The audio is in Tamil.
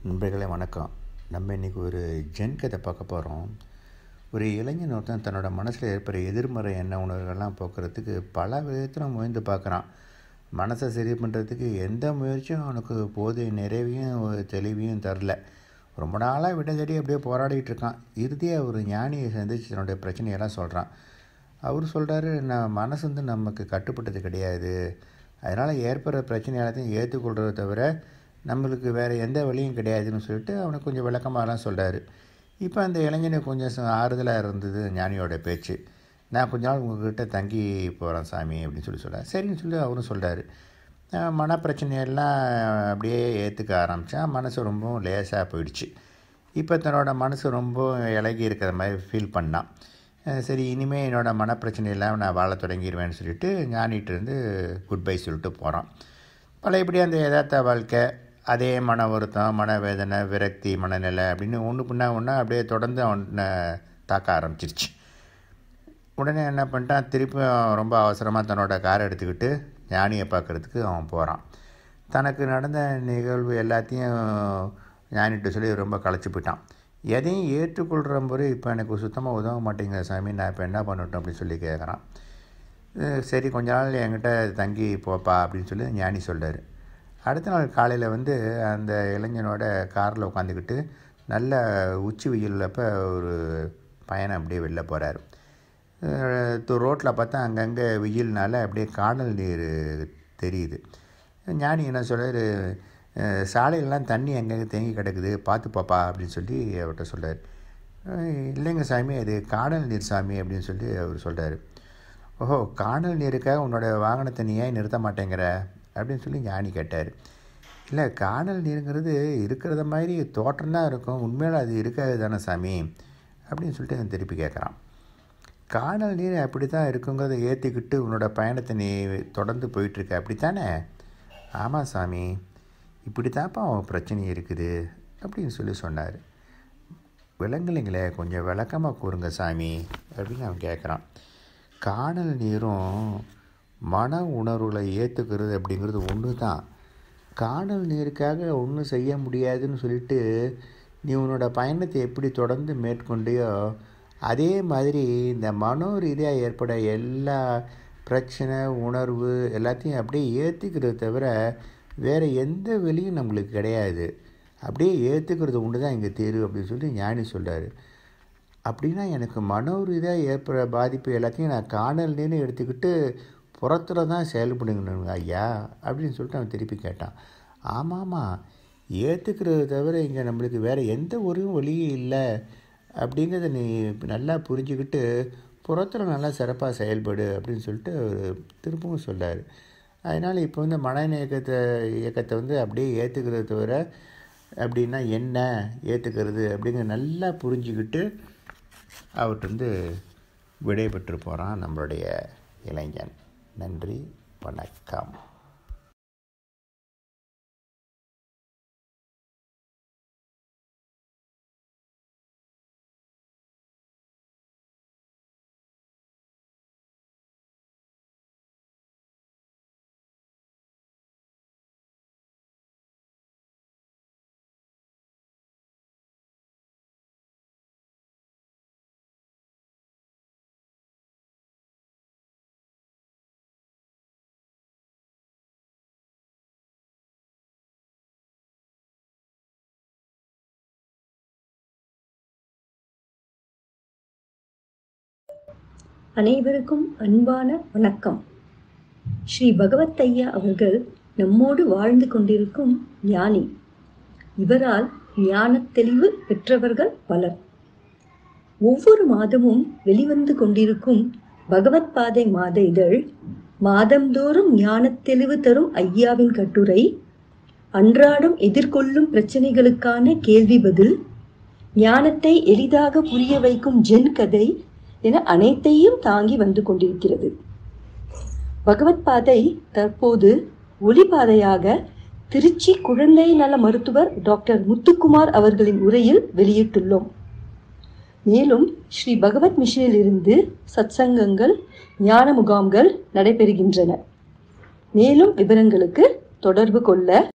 நண்பர்களே வணக்கம் நம்ம இன்றைக்கி ஒரு ஜென் கதை பார்க்க போகிறோம் ஒரு இளைஞன் ஒருத்தன் தன்னோட மனசில் ஏற்படுற எதிர்மறை எண்ண உணர்வுகள்லாம் போக்குறதுக்கு பல விதத்தில் முயன்று பார்க்குறான் மனசை சரி பண்ணுறதுக்கு எந்த முயற்சியும் அவனுக்கு போதிய நிறைவையும் ஒரு தெளிவையும் தரல ரொம்ப நாளாக விட தேடி அப்படியே போராடிட்டு இருக்கான் இறுதியாக ஒரு ஞானியை சந்திச்சு தன்னுடைய பிரச்சனையெல்லாம் சொல்கிறான் அவர் சொல்கிறாரு நான் மனசு வந்து நமக்கு கட்டுப்பட்டது கிடையாது அதனால் ஏற்படுற பிரச்சனை எல்லாத்தையும் ஏற்றுக்கொள்கிறத தவிர நம்மளுக்கு வேறு எந்த வழியும் கிடையாதுன்னு சொல்லிட்டு அவனுக்கு கொஞ்சம் விளக்கமாகலாம் சொல்கிறாரு இப்போ அந்த இளைஞனுக்கு கொஞ்சம் ச- ஆறுதலாக இருந்தது ஞானியோட பேச்சு நான் கொஞ்ச நாள் உங்ககிட்ட தங்கி போகிறேன் சாமி அப்படின்னு சொல்லி சொல்கிறார் சரின்னு சொல்லி அவரும் சொல்கிறாரு மனப்பிரச்சனையெல்லாம் அப்படியே ஏற்றுக்க ஆரம்பித்தான் மனசு ரொம்ப லேசாக போயிடுச்சு இப்போ தன்னோட மனசு ரொம்ப இலகி இருக்கிற மாதிரி ஃபீல் பண்ணான் அஹ் சரி இனிமேல் என்னோடய மனப்பிரச்சனையெல்லாம் நான் வாழ தொடங்கிடுவேன்னு சொல்லிட்டு ஞானிகிட்ட இருந்து குட் பை சொல்லிட்டு போகிறான் பழையபடி அந்த யதார்த்த வாழ்க்கை அதே மன வருத்தம் மனவேதனை விரக்தி மனநிலை அப்படின்னு ஒன்று பின்னா ஒன்றா அப்படியே தொடர்ந்து அவனை தாக்க ஆரம்பிச்சிருச்சு உடனே என்ன பண்ணிட்டான் திருப்பி அவன் ரொம்ப அவசரமாக தன்னோட காரை எடுத்துக்கிட்டு ஞானியை பார்க்குறதுக்கு அவன் போகிறான் தனக்கு நடந்த நிகழ்வு எல்லாத்தையும் ஞானிகிட்ட சொல்லி ரொம்ப களைச்சி போயிட்டான் எதையும் ஏற்றுக்கொள்கிற முறை இப்போ எனக்கு சுத்தமாக உதவ மாட்டேங்குது சாமி நான் இப்போ என்ன பண்ணட்டும் அப்படின்னு சொல்லி கேட்குறான் அஹ் சரி கொஞ்ச நாள் என்கிட்ட தங்கி போப்பா அப்படின்னு சொல்லி ஞானி சொல்றாரு அடுத்த நாள் காலையில் வந்து அந்த இளைஞனோட காரில் உட்காந்துக்கிட்டு நல்ல உச்சி வெயில் அப்போ ஒரு பயணம் அப்படியே வெளில போகிறாரு ரோட்டில் பார்த்தா அங்கங்கே வெயில்னால அப்படியே காணல் நீர் தெரியுது ஞானி என்ன சொல்றாரு அஹ் சாலையிலலாம் தண்ணி அங்கங்கே தேங்கி கிடக்குது பார்த்து பாப்பா அப்படின்னு சொல்லி அவர்கிட்ட சொல்கிறார் இல்லைங்க சாமி அது காணல் நீர் சாமி அப்படின்னு சொல்லி அவர் சொல்கிறாரு ஓஹோ காணல் நீருக்காக உன்னோட வாகனத்தை நீ ஏன் நிறுத்த மாட்டேங்கிற அப்படின்னு சொல்லி ஞானி கேட்டார் இல்லை காணல் நீருங்கிறது இருக்கிறத மாதிரி தோற்றம் தான் இருக்கும் உண்மையில அது இருக்காது தானே சாமி அப்படின்னு சொல்லிட்டு அவன் திருப்பி கேட்குறான் காணல் நீர் அப்படி தான் இருக்குங்கிறத ஏற்றிக்கிட்டு உன்னோட பயணத்தை நீ தொடர்ந்து போயிட்டுருக்க அப்படித்தானே ஆமாம் சாமி இப்படி தான்ப்பா அவன் பிரச்சனை இருக்குது அப்படின்னு சொல்லி சொன்னார் விலங்குலைங்களே கொஞ்சம் விளக்கமாக கூறுங்க சாமி அப்படின்னு அவன் கேட்குறான் காணல் நீரும் மன உணர்வுகளை ஏற்றுக்கிறது அப்படிங்கிறது ஒன்று தான் காணல் நீருக்காக ஒன்றும் செய்ய முடியாதுன்னு சொல்லிட்டு நீ உன்னோட பயணத்தை எப்படி தொடர்ந்து மேற்கொண்டியோ அதே மாதிரி இந்த மனோ ரீதியாக ஏற்பட எல்லா பிரச்சனை உணர்வு எல்லாத்தையும் அப்படியே ஏற்றிக்கிறத தவிர வேறு எந்த வெளியும் நம்மளுக்கு கிடையாது அப்படியே ஏற்றுக்கிறது ஒன்று தான் இங்கே தீர்வு அப்படின்னு சொல்லி ஞானி சொல்கிறாரு அப்படின்னா எனக்கு மனோ ரீதியாக ஏற்படுற பாதிப்பு எல்லாத்தையும் நான் காணல் நீர்னு எடுத்துக்கிட்டு புறத்தில் தான் செயல்படுங்கணுங்க ஐயா அப்படின்னு சொல்லிட்டு அவன் திருப்பி கேட்டான் ஆமாம்மா ஏற்றுக்கிறது தவிர இங்கே நம்மளுக்கு வேறு எந்த ஒரு வழியும் இல்லை அப்படிங்கிறத நீ நல்லா புரிஞ்சுக்கிட்டு புறத்தில் நல்லா சிறப்பாக செயல்படு அப்படின்னு சொல்லிட்டு அவர் திரும்பவும் சொல்றாரு அதனால் இப்போ வந்து மன இயக்கத்தை இயக்கத்தை வந்து அப்படியே ஏற்றுக்கிறது தவிர அப்படின்னா என்ன ஏற்றுக்கிறது அப்படிங்கிற நல்லா புரிஞ்சுக்கிட்டு அவர்கிட்ட விடை பெற்று போகிறான் நம்மளுடைய இளைஞன் நன்றி வணக்கம் அனைவருக்கும் அன்பான வணக்கம் ஸ்ரீ பகவத் ஐயா அவர்கள் நம்மோடு வாழ்ந்து கொண்டிருக்கும் ஞானி இவரால் ஞானத் தெளிவு பெற்றவர்கள் பலர் ஒவ்வொரு மாதமும் வெளிவந்து கொண்டிருக்கும் பகவத் பாதை மாத இதழ் மாதந்தோறும் ஞானத் தெளிவு தரும் ஐயாவின் கட்டுரை அன்றாடம் எதிர்கொள்ளும் பிரச்சனைகளுக்கான கேள்வி பதில் ஞானத்தை எளிதாக புரிய வைக்கும் ஜென் கதை என அனைத்தையும் தாங்கி வந்து கொண்டிருக்கிறது பகவத் பாதை தற்போது ஒளிபாதையாக திருச்சி குழந்தை நல மருத்துவர் டாக்டர் முத்துக்குமார் அவர்களின் உரையில் வெளியிட்டுள்ளோம் மேலும் ஸ்ரீ பகவத் மிஷனில் இருந்து சத்சங்கங்கள் ஞான முகாம்கள் நடைபெறுகின்றன மேலும் விவரங்களுக்கு தொடர்பு கொள்ள